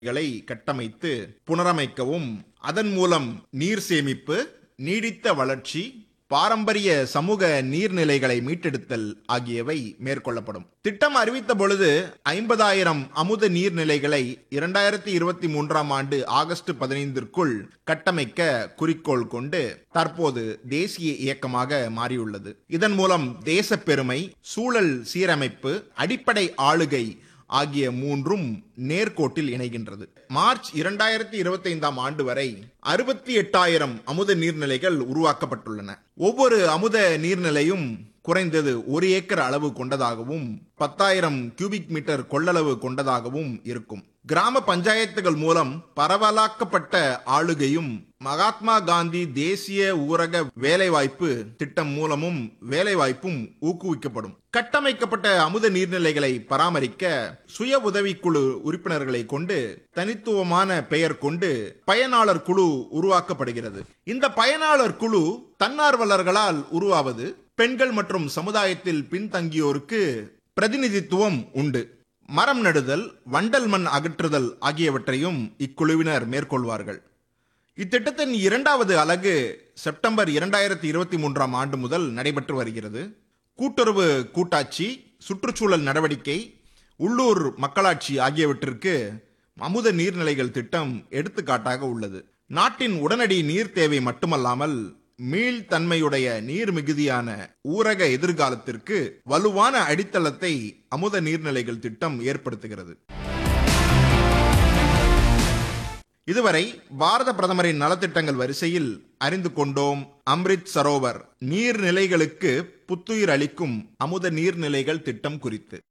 களை கட்டமைத்து புனரமைக்கவும் அதன் மூலம் நீர் சேமிப்பு நீடித்த வளர்ச்சி பாரம்பரிய சமூக நீர்நிலைகளை மீட்டெடுத்தல் ஆகியவை மேற்கொள்ளப்படும் திட்டம் அறிவித்த பொழுது ஐம்பதாயிரம் அமுத நீர்நிலைகளை இரண்டாயிரத்தி இருபத்தி மூன்றாம் ஆண்டு ஆகஸ்ட் பதினைந்திற்குள் கட்டமைக்க குறிக்கோள் கொண்டு தற்போது தேசிய இயக்கமாக மாறியுள்ளது இதன் மூலம் தேசப்பெருமை சூழல் சீரமைப்பு அடிப்படை ஆளுகை ஆகிய மூன்றும் நேர்கோட்டில் இணைகின்றது மார்ச் இரண்டாயிரத்தி இருபத்தி ஐந்தாம் ஆண்டு வரை அறுபத்தி எட்டாயிரம் அமுத நீர்நிலைகள் உருவாக்கப்பட்டுள்ளன ஒவ்வொரு அமுத நீர்நிலையும் குறைந்தது ஒரு ஏக்கர் அளவு கொண்டதாகவும் பத்தாயிரம் கியூபிக் மீட்டர் கொள்ளளவு கொண்டதாகவும் இருக்கும் கிராம பஞ்சாயத்துகள் மூலம் பரவலாக்கப்பட்ட ஆளுகையும் மகாத்மா காந்தி தேசிய ஊரக வேலைவாய்ப்பு திட்டம் மூலமும் வேலைவாய்ப்பும் ஊக்குவிக்கப்படும் கட்டமைக்கப்பட்ட அமுத நீர்நிலைகளை பராமரிக்க சுய உதவிக்குழு உறுப்பினர்களை கொண்டு தனித்துவமான பெயர் கொண்டு பயனாளர் குழு உருவாக்கப்படுகிறது இந்த பயனாளர் குழு தன்னார்வலர்களால் உருவாவது பெண்கள் மற்றும் சமுதாயத்தில் பின்தங்கியோருக்கு பிரதிநிதித்துவம் உண்டு மரம் நடுதல் வண்டல் மண் அகற்றுதல் ஆகியவற்றையும் இக்குழுவினர் மேற்கொள்வார்கள் இத்திட்டத்தின் இரண்டாவது அலகு செப்டம்பர் இரண்டாயிரத்தி இருபத்தி மூன்றாம் ஆண்டு முதல் நடைபெற்று வருகிறது கூட்டுறவு கூட்டாட்சி சுற்றுச்சூழல் நடவடிக்கை உள்ளூர் மக்களாட்சி ஆகியவற்றிற்கு அமுத நீர்நிலைகள் திட்டம் எடுத்துக்காட்டாக உள்ளது நாட்டின் உடனடி நீர் தேவை மட்டுமல்லாமல் மீள்தன்மையுடைய நீர் மிகுதியான ஊரக எதிர்காலத்திற்கு வலுவான அடித்தளத்தை அமுத நீர்நிலைகள் திட்டம் ஏற்படுத்துகிறது இதுவரை பாரத பிரதமரின் நலத்திட்டங்கள் வரிசையில் அறிந்து கொண்டோம் அம்ரித் சரோவர் நீர்நிலைகளுக்கு புத்துயிர் அளிக்கும் அமுத நீர்நிலைகள் திட்டம் குறித்து